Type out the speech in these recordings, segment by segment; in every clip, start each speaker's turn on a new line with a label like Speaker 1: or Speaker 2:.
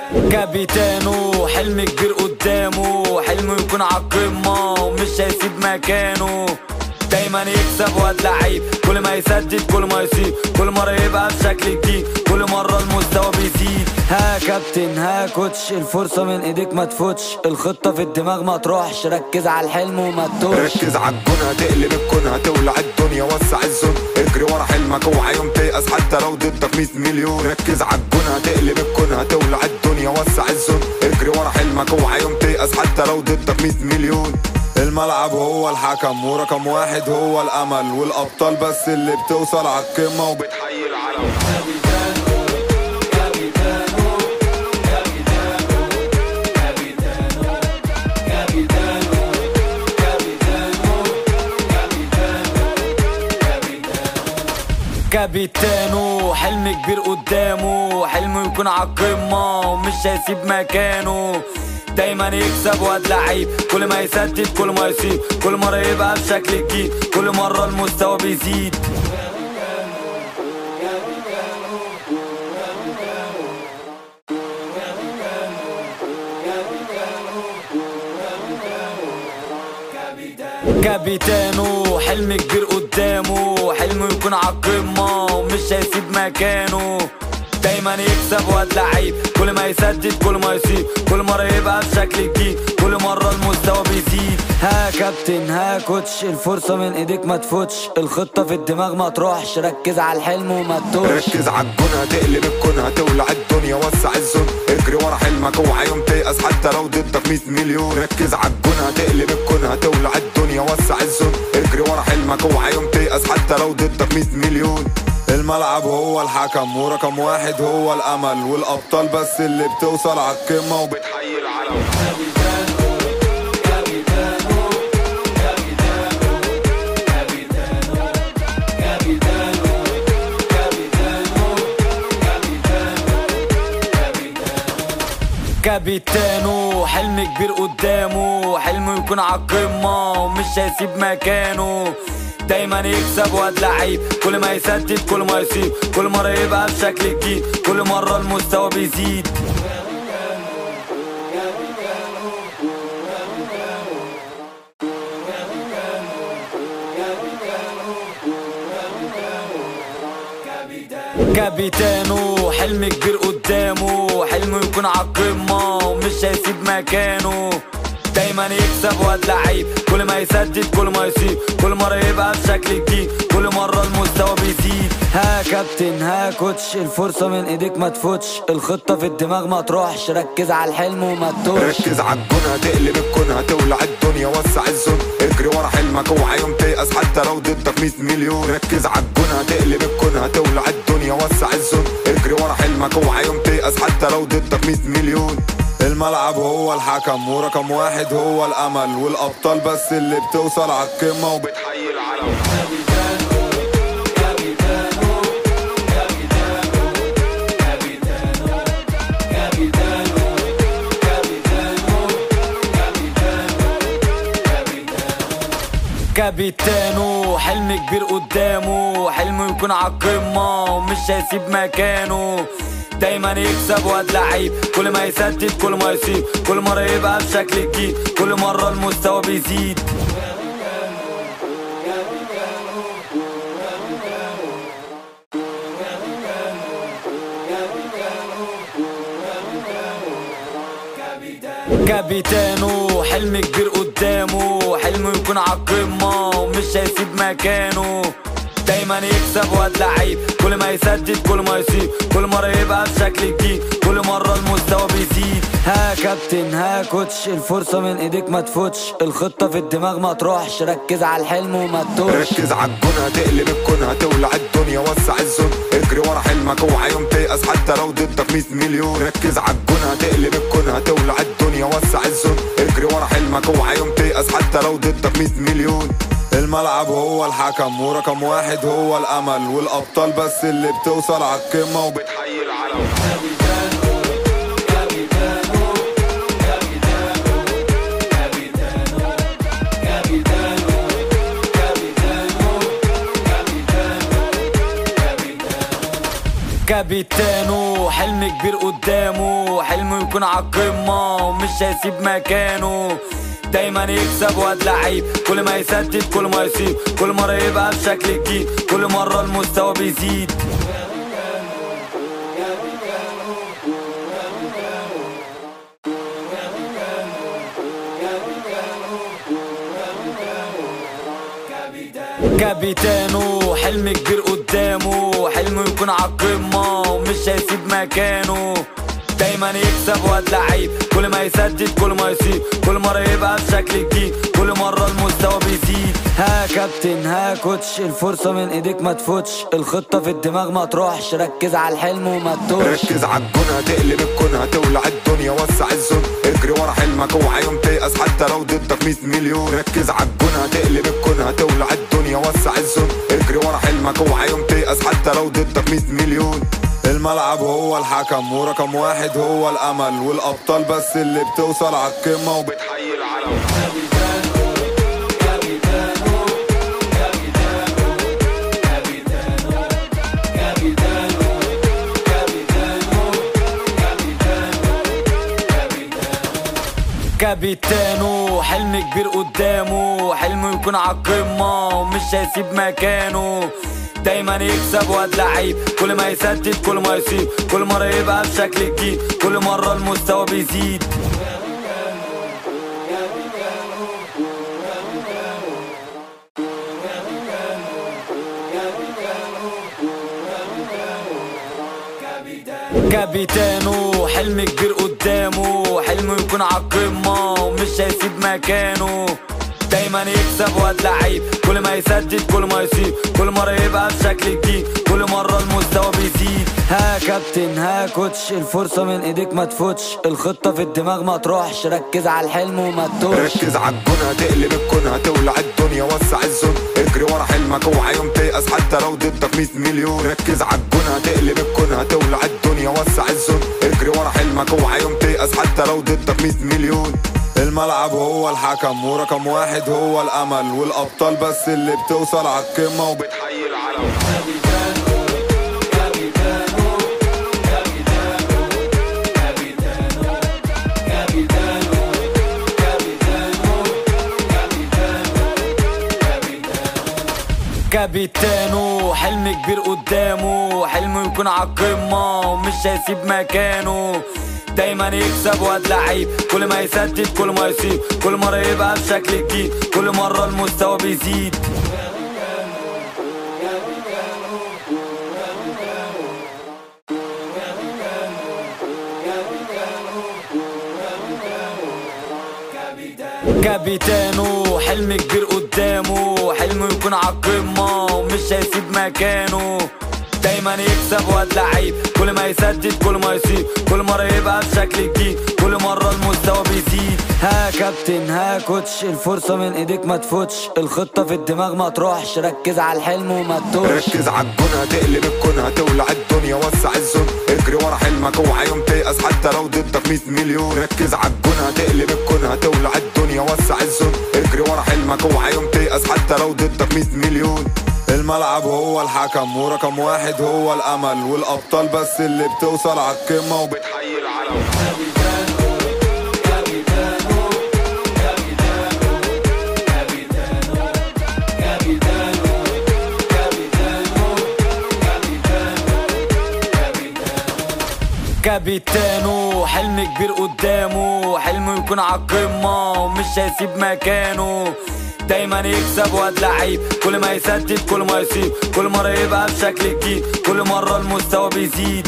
Speaker 1: كابيتانو حلم كبير قدامه حلمه يكون عالقمة ومش هيسيب مكانه دايما يكسب واد لعيب كل ما يسدد كل ما يصيب كل مرة يبقى بشكل جديد كل مرة المستوى بيزيد ها كابتن ها كوتش الفرصة من ايديك ما تفوتش الخطة في الدماغ ما تروحش ركز على الحلم وما تتوهش
Speaker 2: ركز عالجون هتقلب الكون هتولع الدنيا وسع الزون اجري ورا حلمك اوعى يوم تيأس حتى لو ضدك 100 مليون ركز عالجون هتقلب الكون هتولع الدنيا وسع الزون اجري ورا حلمك اوعى يوم تيأس حتى لو ضدك 100 مليون الملعب هو الحكم ورقم واحد هو الامل والابطال بس اللي بتوصل عالقمه وبتحيي العالم
Speaker 1: كابيتانو حلم كبير قدامه حلمه يكون عالقمة ومش هيسيب مكانه دايما يكسب واد لعيب كل ما يسدد كل ما يصيب كل مرة يبقى بشكل جديد كل مرة المستوى بيزيد كابيتانو حلم كبير قدامه حلمه يكون عالقمة ومش هيسيب مكانه دايما يكسب واد لعيب كل ما يسدد كل ما يصيب كل مرة يبقى بشكل جديد كل مرة المستوى بيزيد ها كابتن ها كوتش الفرصة من ايديك ما تفوتش الخطة في الدماغ ما تروحش ركز على الحلم وما تتوهش
Speaker 2: ركز عالجون هتقلب الكون هتولع الدنيا وسع الزون اجري ورا حلمك اوعى يوم تيأس حتى لو ضدك 100 مليون ركز عالجون هتقلب الكون هتولع الدنيا وسع الزون اجري ورا حلمك اوعى يوم تيأس حتى لو ضدك 100 مليون الملعب هو الحكم ورقم واحد هو الامل والابطال بس اللي بتوصل عالقمه وبتحيي العالم
Speaker 1: كابيتانو حلم كبير قدامه حلمه يكون عالقمة ومش هيسيب مكانه دايما يكسب واد لعيب كل ما يسدد كل ما يصيب كل مرة يبقى بشكل جديد كل مرة المستوى بيزيد كابيتانو حلم كبير قدامه حلمه يكون عالقمة ومش هيسيب مكانه دايما يكسب واد لعيب كل ما يسدد كل ما يصيب كل مرة يبقى بشكل جديد كل مرة المستوى بيزيد ها كابتن ها كوتش الفرصة من ايديك ما تفوتش الخطة في الدماغ ما تروحش ركز على الحلم وما تتوهش
Speaker 2: ركز عالجون هتقلب الكون هتولع الدنيا وسع الزون اجري ورا حلمك اوعى يوم تيأس حتى لو ضدك 100 مليون ركز عالجون هتقلب الكون هتولع الدنيا وسع الزون اجري ورا حلمك اوعى يوم تيأس حتى لو ضدك 100 مليون الملعب هو الحكم ورقم واحد هو الامل والابطال بس اللي بتوصل عالقمه وبتحيي العالم
Speaker 1: كابيتانو حلم كبير قدامه حلمه يكون عالقمة ومش هيسيب مكانه دايما يكسب واد لعيب كل ما يسدد كل ما يصيب كل مرة يبقى بشكل جديد كل مرة المستوى بيزيد كابيتانو حلم كبير قدامه حلمه يكون عالقمة ومش هيسيب مكانه دايما يكسب واد لعيب كل ما يسدد كل ما يصيب كل مرة يبقى بشكل جديد كل مرة المستوى بيزيد ها كابتن ها كوتش الفرصة من ايديك ما تفوتش الخطة في الدماغ ما تروحش ركز على الحلم وما تتوهش
Speaker 2: ركز عالجون هتقلب الكون هتولع الدنيا وسع الزون اجري ورا حلمك اوعى يوم تيأس حتى لو ضدك 100 مليون ركز عالجون هتقلب الكون هتولع الدنيا وسع الزون اجري ورا حلمك اوعى يوم تيأس حتى لو ضدك 100 مليون الملعب هو الحكم ورقم واحد هو الامل والابطال بس اللي بتوصل عالقمه وبتحيي العالم
Speaker 1: كابيتانو حلم كبير قدامه حلمه يكون عالقمة ومش هيسيب مكانه دايما يكسب واد لعيب كل ما يسدد كل ما يصيب كل مرة يبقى بشكل جديد كل مرة المستوى بيزيد كابيتانو حلم كبير قدامه حلمه يكون عالقمة ومش هيسيب مكانه دايما يكسب واد لعيب كل ما يسدد كل ما يصيب كل مرة يبقى بشكل جديد كل مرة المستوى بيزيد ها كابتن ها كوتش الفرصة من ايديك ما تفوتش الخطة في الدماغ ما تروحش ركز على الحلم وما تتوهش
Speaker 2: ركز عالجون هتقلب الكون هتولع الدنيا وسع الزون اجري ورا حلمك اوعى يوم تيأس حتى لو ضدك 100 مليون ركز عالجون هتقلب الكون هتولع الدنيا وسع الزون اجري ورا حلمك اوعى يوم تيأس حتى لو ضدك 100 مليون الملعب هو الحكم ورقم واحد هو الامل والابطال بس اللي بتوصل عالقمه وبتحيي العلم
Speaker 1: كابيتانو حلم كبير قدامه حلمه يكون عالقمة ومش هيسيب مكانه دايما يكسب واد لعيب كل ما يسدد كل ما يصيب كل مرة يبقى بشكل جديد كل مرة المستوى بيزيد كابيتانو حلم كبير قدامه حلمه يكون عالقمة ومش هيسيب مكانه دايما يكسب واد لعيب كل ما يسدد كل ما يصيب كل مرة يبقى بشكل جديد كل مرة المستوى بيزيد ها كابتن ها كوتش الفرصة من ايديك ما تفوتش الخطة في الدماغ ما تروحش ركز على الحلم وما تتوهش
Speaker 2: ركز عالجون هتقلب الكون هتولع الدنيا وسع الزون اجري ورا حلمك اوعى يوم تيأس حتى لو ضدك 100 مليون ركز عالجون هتقلب الكون هتولع الدنيا وسع الزون اجري ورا حلمك اوعى يوم تيأس حتى لو ضدك 100 مليون الملعب هو الحكم ورقم واحد هو الامل والابطال بس اللي بتوصل عالقمه وبتحيي العلم
Speaker 1: كابيتانو حلم كبير قدامه حلمه يكون عالقمة ومش هيسيب مكانه دايما يكسب واد لعيب كل ما يسدد كل ما يصيب كل مرة يبقى بشكل جديد كل مرة المستوى بيزيد كابيتانو حلم كبير قدامه حلمه يكون عالقمة ومش هيسيب مكانه دايما يكسب واد لعيب كل ما يسدد كل ما يصيب كل مرة يبقى بشكل جديد كل مرة المستوى بيزيد ها كابتن ها كوتش الفرصة من ايديك ما تفوتش الخطة في الدماغ ما تروحش ركز على الحلم وما تتوهش
Speaker 2: ركز عالجون هتقلب الكون هتولع الدنيا وسع الزون اجري ورا حلمك اوعى يوم تيأس حتى لو ضدك 100 مليون ركز عالجون هتقلب الكون هتولع الدنيا وسع الزون اجري ورا حلمك اوعى يوم تيأس حتى لو ضدك 100 مليون الملعب هو الحكم ورقم واحد هو الامل والابطال بس اللي بتوصل عالقمه وبتحيي العلم
Speaker 1: كابيتانو حلم كبير قدامه حلمه يكون عالقمة ومش هيسيب مكانه دايما يكسب واد لعيب كل ما يسدد كل ما يصيب كل مرة يبقى بشكل جديد كل مرة المستوى بيزيد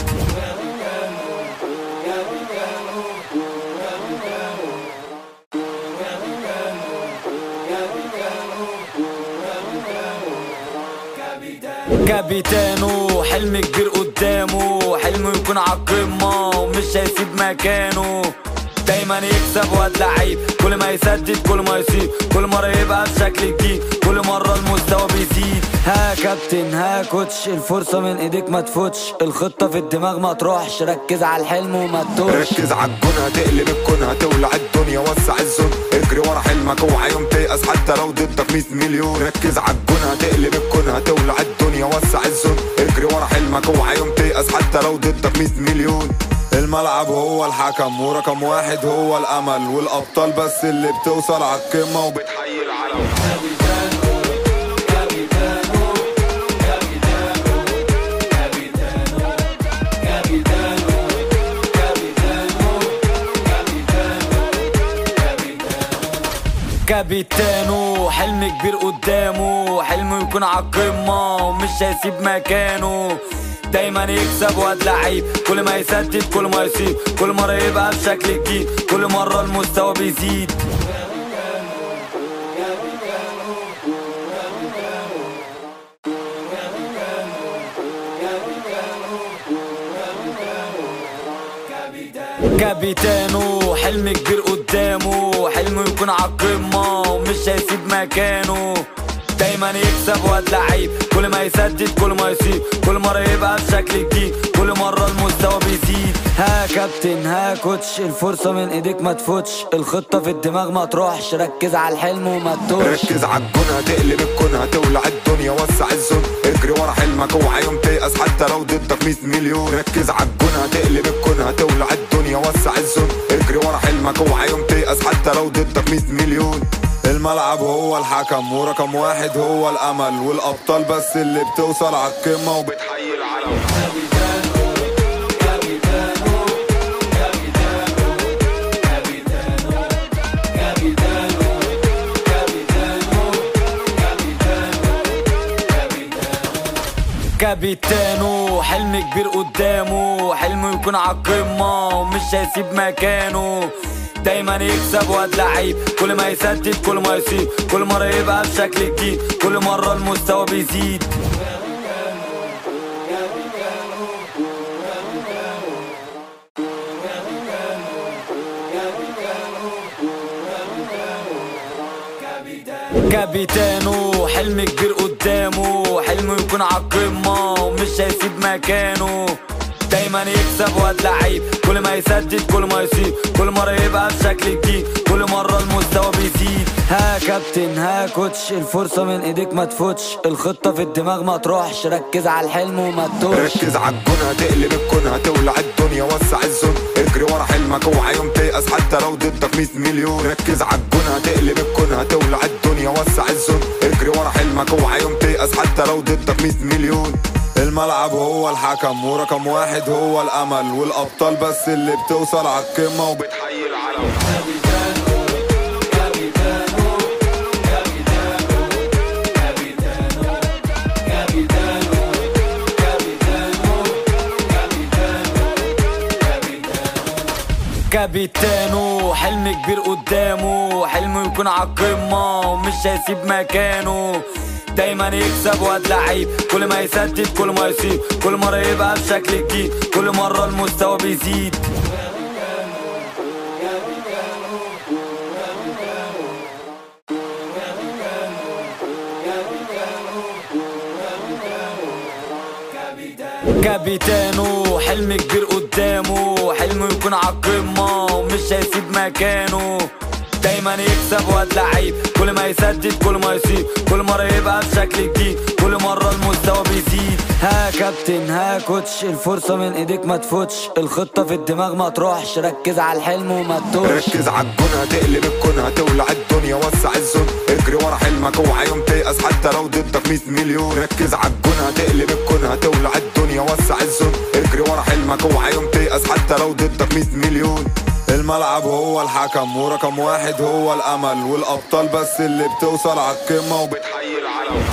Speaker 1: كابيتانو حلم كبير قدامه حلمه يكون عالقمة ومش هيسيب مكانه دايما يكسب واد لعيب كل ما يسدد كل ما يصيب كل مرة يبقى بشكل جديد كل مرة المستوى بيزيد ها كابتن ها كوتش الفرصة من ايديك ما تفوتش الخطة في الدماغ ما تروحش ركز على الحلم وما تتوهش
Speaker 2: ركز عالجون هتقلب الكون هتولع الدنيا وسع الزون اجري ورا حلمك اوعى يوم تيأس حتى لو ضدك 100 مليون ركز عالجون هتقلب الكون هتولع الدنيا وسع الزون اجري ورا حلمك حلمك اوعى يوم تيأس حتى لو ضدك 100 مليون الملعب هو الحكم ورقم واحد هو الامل والابطال بس اللي بتوصل عالقمه وبتحيي العلم
Speaker 1: كابيتانو حلم كبير قدامه حلمه يكون عالقمة ومش هيسيب مكانه دايما يكسب واد لعيب كل ما يسدد كل ما يصيب كل مرة يبقى بشكل جديد كل مرة المستوى بيزيد كابيتانو حلم كبير قدامه حلمه يكون عالقمة ومش هيسيب مكانه دايما يكسب واد لعيب كل ما يسدد كل ما يصيب كل مرة يبقى بشكل جديد كل مرة المستوى بيزيد ها كابتن ها كوتش الفرصة من ايديك ما تفوتش الخطة في الدماغ ما تروحش ركز على الحلم وما تتوهش
Speaker 2: ركز عالجون هتقلب الكون هتولع الدنيا وسع الزون اجري ورا حلمك اوعى يوم تيأس حتى لو ضدك 100 مليون ركز عالجون هتقلب الكون هتولع الدنيا وسع الزون اجري ورا حلمك اوعى يوم تيأس حتى لو ضدك 100 مليون الملعب هو الحكم ورقم واحد هو الامل والابطال بس اللي بتوصل عالقمه وبتحيي العلم
Speaker 1: كابيتانو حلم كبير قدامه حلمه يكون عالقمة ومش هيسيب مكانه دايما يكسب واد لعيب كل ما يسدد كل ما يصيب كل مرة يبقى بشكل جديد كل مرة المستوى بيزيد كابيتانو حلم كبير قدامه حلمه يكون عالقمة ومش هيسيب مكانه دايما يكسب واد لعيب كل ما يسدد كل ما يصيب كل مرة يبقى بشكل جديد كل مرة المستوى بيزيد ها كابتن ها كوتش الفرصة من ايديك ما تفوتش الخطة في الدماغ ما تروحش ركز على الحلم وما تتوهش
Speaker 2: ركز عالجون هتقلب الكون هتولع الدنيا وسع الزون اجري ورا حلمك اوعى يوم تيأس حتى لو ضدك 100 مليون ركز عالجون هتقلب الكون هتولع الدنيا وسع الزون اجري ورا حلمك اوعى يوم تيأس حتى لو ضدك 100 مليون الملعب هو الحكم ورقم واحد هو الامل والابطال بس اللي بتوصل عالقمه وبتحيي العلم
Speaker 1: كابيتانو حلم كبير قدامه حلمه يكون عالقمة ومش هيسيب مكانه دايما يكسب واد لعيب كل ما يسدد كل ما يصيب كل مرة يبقى بشكل جديد كل مرة المستوى بيزيد كابيتانو حلم كبير قدامه حلمه يكون عالقمة ومش هيسيب مكانه دايما يكسب واد لعيب كل ما يسدد كل ما يصيب كل مرة يبقى بشكل جديد كل مرة المستوى بيزيد ها كابتن ها كوتش الفرصة من ايديك ما تفوتش الخطة في الدماغ ما تروحش ركز على الحلم وما تتوهش
Speaker 2: ركز عالجون هتقلب الكون هتولع الدنيا وسع الزون اجري ورا حلمك اوعى يوم تيأس حتى لو ضدك 100 مليون ركز عالجون هتقلب الكون هتولع الدنيا وسع الزون اجري ورا حلمك اوعى يوم تيأس حتى لو ضدك 100 مليون الملعب هو الحكم ورقم واحد هو الامل والابطال بس اللي بتوصل عالقمه وبتحيي العلم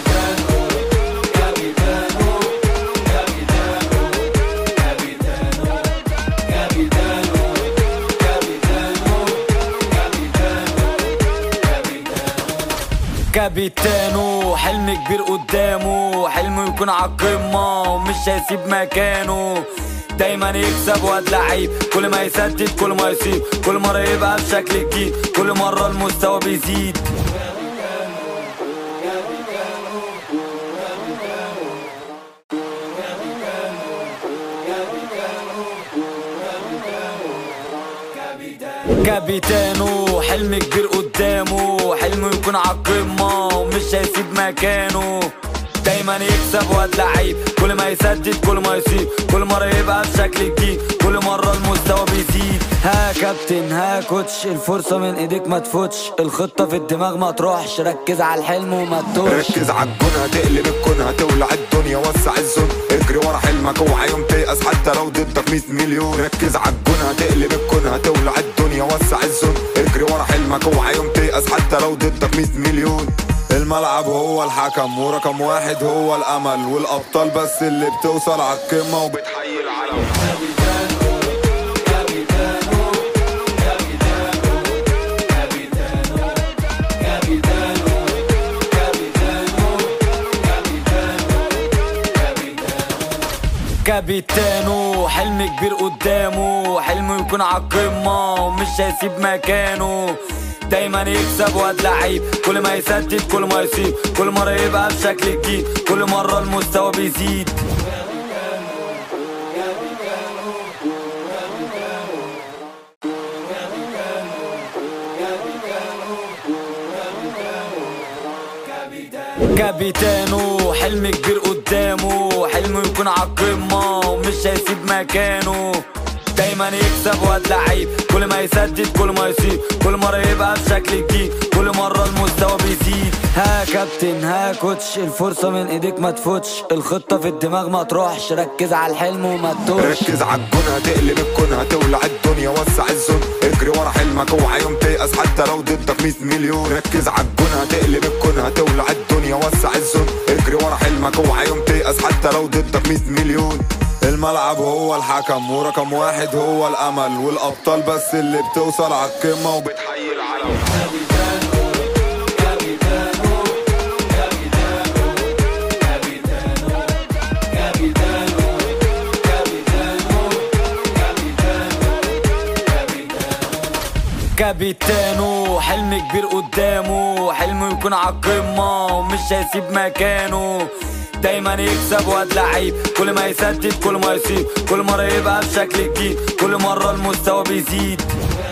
Speaker 1: كابيتانو حلم كبير قدامه حلمه يكون عالقمة ومش هيسيب مكانه دايما يكسب واد لعيب كل ما يسدد كل ما يصيب كل مرة يبقى بشكل جديد كل مرة المستوى بيزيد كابيتانو حلم كبير قدامه حلمه يكون عالقمة ومش هيسيب مكانه دايما يكسب واد لعيب كل ما يسدد كل ما يصيب كل مرة يبقى بشكل جديد كل مرة المستوى بيزيد ها كابتن ها كوتش الفرصة من ايديك ما تفوتش الخطة في الدماغ ما تروحش ركز على الحلم وما تتوهش
Speaker 2: ركز عالجون هتقلب الكون هتولع الدنيا وسع الزون اجري ورا حلمك اوعى يوم تيأس حتى لو ضدك 100 مليون ركز عالجون هتقلب الكون هتولع الدنيا وسع الزون اجري ورا حلمك اوعى يوم تيأس حتى لو ضدك 100 مليون الملعب هو الحكم ورقم واحد هو الامل والابطال بس اللي بتوصل عالقمه وبتحيي العالم
Speaker 1: كابيتانو حلم كبير قدامه حلمه يكون عالقمة ومش هيسيب مكانه دايما يكسب واد لعيب كل ما يسدد كل ما يصيب كل مرة يبقى بشكل جديد كل مرة المستوى بيزيد كابيتانو حلم كبير قدامه حلمه يكون عالقمة ومش هيسيب مكانه دايما يكسب واد لعيب كل ما يسدد كل ما يصيب كل مرة يبقى بشكل جديد كل مرة المستوى بيزيد ها كابتن ها كوتش الفرصة من ايديك ما تفوتش الخطة في الدماغ ما تروحش ركز على الحلم وما تتوهش
Speaker 2: ركز عالجون هتقلب الكون هتولع الدنيا وسع الزون اجري ورا حلمك اوعى يوم تيأس حتى لو ضدك 100 مليون ركز عالجون هتقلب الكون هتولع الدنيا وسع الزون اجري ورا حلمك اوعى يوم تيأس حتى لو ضدك 100 مليون الملعب هو الحكم ورقم واحد هو الامل والابطال بس اللي بتوصل عالقمه وبتحيي العالم
Speaker 1: كابيتانو حلم كبير قدامه حلمه يكون عالقمة ومش هيسيب مكانه دايما يكسب واد لعيب كل ما يسدد كل ما يصيب كل مرة يبقى بشكل جديد كل مرة المستوى بيزيد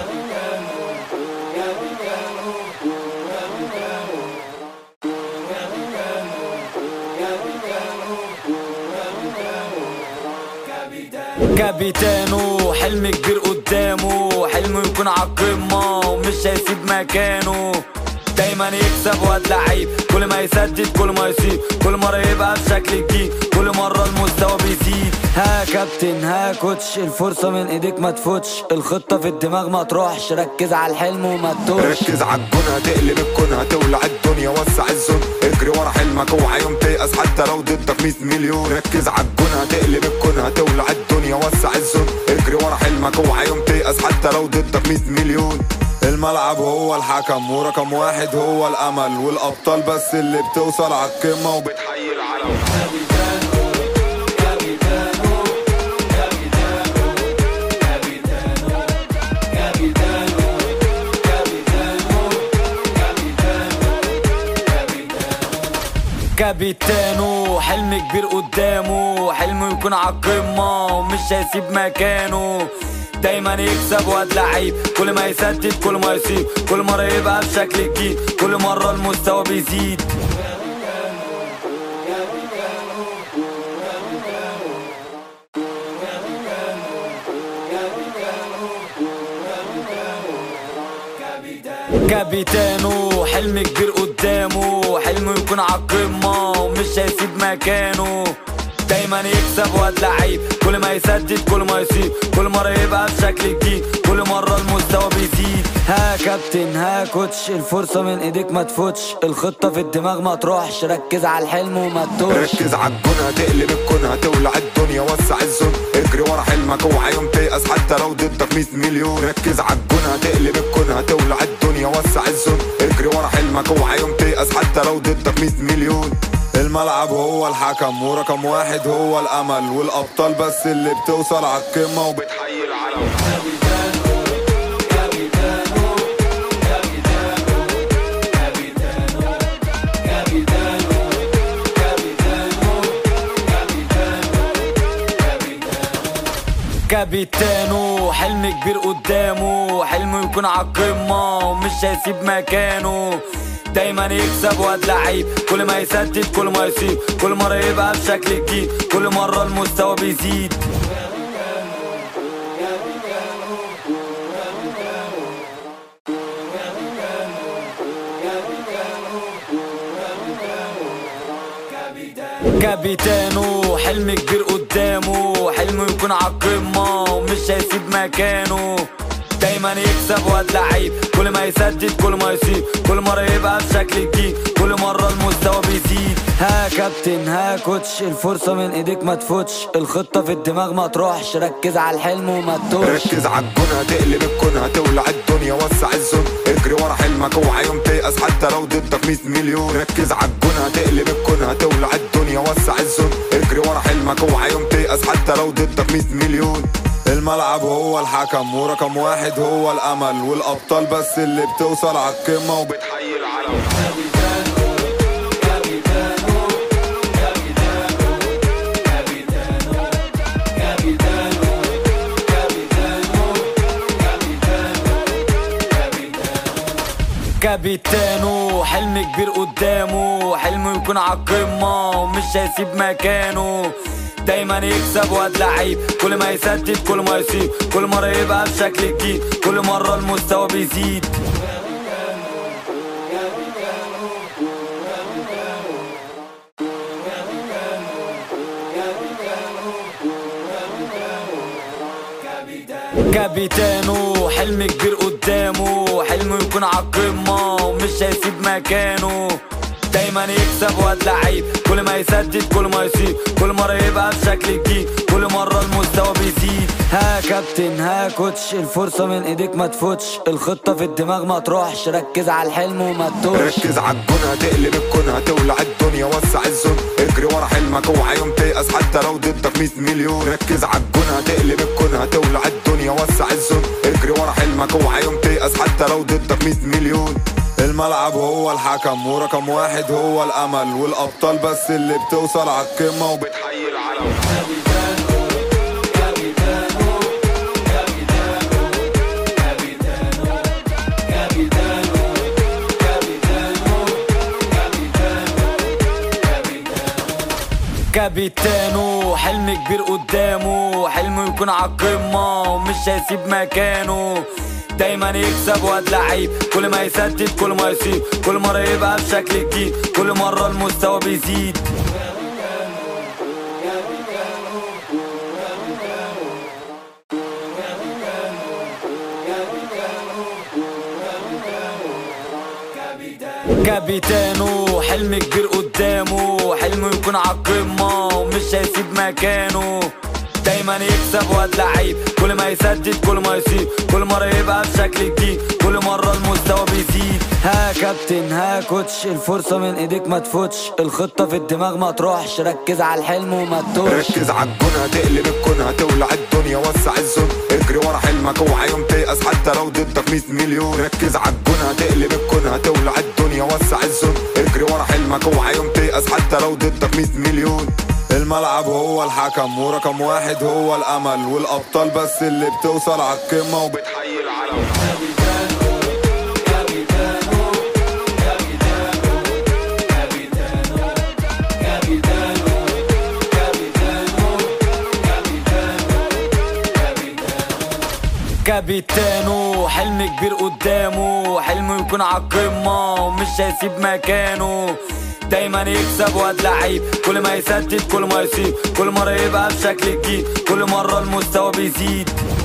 Speaker 1: كابيتانو حلم كبير قدامه حلمه يكون عالقمة ومش هيسيب مكانه دايما يكسب واد لعيب كل ما يسدد كل ما يصيب كل مرة يبقى بشكل جديد كل مرة المستوى بيزيد ها كابتن ها كوتش الفرصة من ايديك ما تفوتش الخطة في الدماغ ما تروحش ركز على الحلم وما تتوهش
Speaker 2: ركز عالجون هتقلب الكون هتولع الدنيا وسع الزون اجري ورا حلمك اوعى يوم تيأس حتى لو ضدك 100 مليون ركز عالجون هتقلب الكون هتولع الدنيا وسع الزون اجري ورا حلمك اوعى يوم تيأس حتى لو ضدك 100 مليون الملعب هو الحكم ورقم واحد هو الامل والابطال بس اللي بتوصل عالقمه وبتحيي العالم
Speaker 1: كابيتانو حلم كبير قدامه حلمه يكون عالقمة ومش هيسيب مكانه دايما يكسب واد لعيب كل ما يسدد كل ما يصيب كل مرة يبقى بشكل جديد كل مرة المستوى بيزيد كابيتانو حلم كبير قدامه حلمه يكون عالقمة ومش هيسيب مكانه دايما يكسب واد لعيب كل ما يسدد كل ما يصيب كل مرة يبقى بشكل جديد كل مرة المستوى بيزيد ها كابتن ها كوتش الفرصة من ايديك ما تفوتش الخطة في الدماغ ما تروحش ركز على الحلم وما تتوهش
Speaker 2: ركز عالجون هتقلب الكون هتولع الدنيا وسع الزون اجري ورا حلمك اوعى يوم تيأس حتى لو ضدك 100 مليون ركز عالجون هتقلب الكون هتولع الدنيا وسع الزون اجري ورا حلمك اوعى يوم تيأس حتى لو ضدك 100 مليون الملعب هو الحكم ورقم واحد هو الامل والابطال بس اللي بتوصل عالقمه وبتحيي العالم
Speaker 1: كابيتانو حلم كبير قدامه حلمه يكون عالقمة ومش هيسيب مكانه دايما يكسب واد لعيب كل ما يسدد كل ما يصيب كل مرة يبقى بشكل جديد كل مرة المستوى بيزيد كابيتانو حلم كبير قدامه حلمه يكون عالقمة ومش هيسيب مكانه دايما يكسب واد لعيب كل ما يسدد كل ما يصيب كل مرة يبقى بشكل جديد كل مرة المستوى بيزيد ها كابتن ها كوتش الفرصة من ايديك ما تفوتش الخطة في الدماغ ما تروحش ركز على الحلم وما تتوهش
Speaker 2: ركز عالجون هتقلب الكون هتولع الدنيا وسع الزون اجري ورا حلمك اوعى يوم تيأس حتى لو ضدك 100 مليون ركز عالجون هتقلب الكون هتولع الدنيا وسع الزون اجري ورا حلمك اوعى يوم تيأس حتى لو ضدك 100 مليون الملعب هو الحكم ورقم واحد هو الامل والابطال بس اللي بتوصل عالقمه وبتحيي العالم
Speaker 1: كابيتانو حلم كبير قدامه حلمه يكون عالقمة ومش هيسيب مكانه دايما يكسب واد لعيب كل ما يسدد كل ما يصيب كل مرة يبقى بشكل جديد كل مرة المستوى بيزيد كابيتانو حلم كبير قدامه حلمه يكون عالقمة ومش هيسيب مكانه دايما يكسب واد لعيب كل ما يسدد كل ما يصيب كل مرة يبقى بشكل جديد كل مرة المستوى بيزيد ها كابتن ها كوتش الفرصة من ايديك ما تفوتش الخطة في الدماغ ما تروحش ركز على الحلم وما تتوهش
Speaker 2: ركز عالجون هتقلب الكون هتولع الدنيا وسع الزون اجري ورا حلمك اوعى يوم تيأس حتى لو ضدك 100 مليون ركز عالجون هتقلب الكون هتولع الدنيا وسع الزون اجري ورا حلمك اوعى يوم تيأس حتى لو ضدك 100 مليون الملعب هو الحكم ورقم واحد هو الامل والابطال بس اللي بتوصل عالقمه وبتحيي العالم
Speaker 1: كابيتانو حلم كبير قدامه حلمه يكون عالقمة ومش هيسيب مكانه دايما يكسب واد لعيب كل ما يسدد كل ما يصيب كل مرة يبقى بشكل جديد كل مرة المستوى بيزيد كابيتانو حلم كبير قدامه حلمه يكون عالقمة ومش هيسيب مكانه دايما يكسب واد لعيب كل ما يسدد كل ما يصيب كل مرة يبقى بشكل جديد كل مرة المستوى بيزيد ها كابتن ها كوتش الفرصة من ايديك ما تفوتش الخطة في الدماغ ما تروحش ركز على الحلم وما تتوهش
Speaker 2: ركز عالجون هتقلب الكون هتولع الدنيا وسع الزون اجري ورا حلمك اوعى يوم تيأس حتى لو ضدك 100 مليون ركز عالجون هتقلب الكون هتولع الدنيا وسع الزون اجري ورا حلمك اوعى يوم تيأس حتى لو ضدك 100 مليون الملعب هو الحكم ورقم واحد هو الامل والابطال بس اللي بتوصل عالقمه وبتحيي العالم
Speaker 1: كابيتانو حلم كبير قدامه حلمه يكون عالقمة ومش هيسيب مكانه دايما يكسب واد لعيب كل ما يسدد كل ما يصيب كل مرة يبقى بشكل جديد كل مرة المستوى بيزيد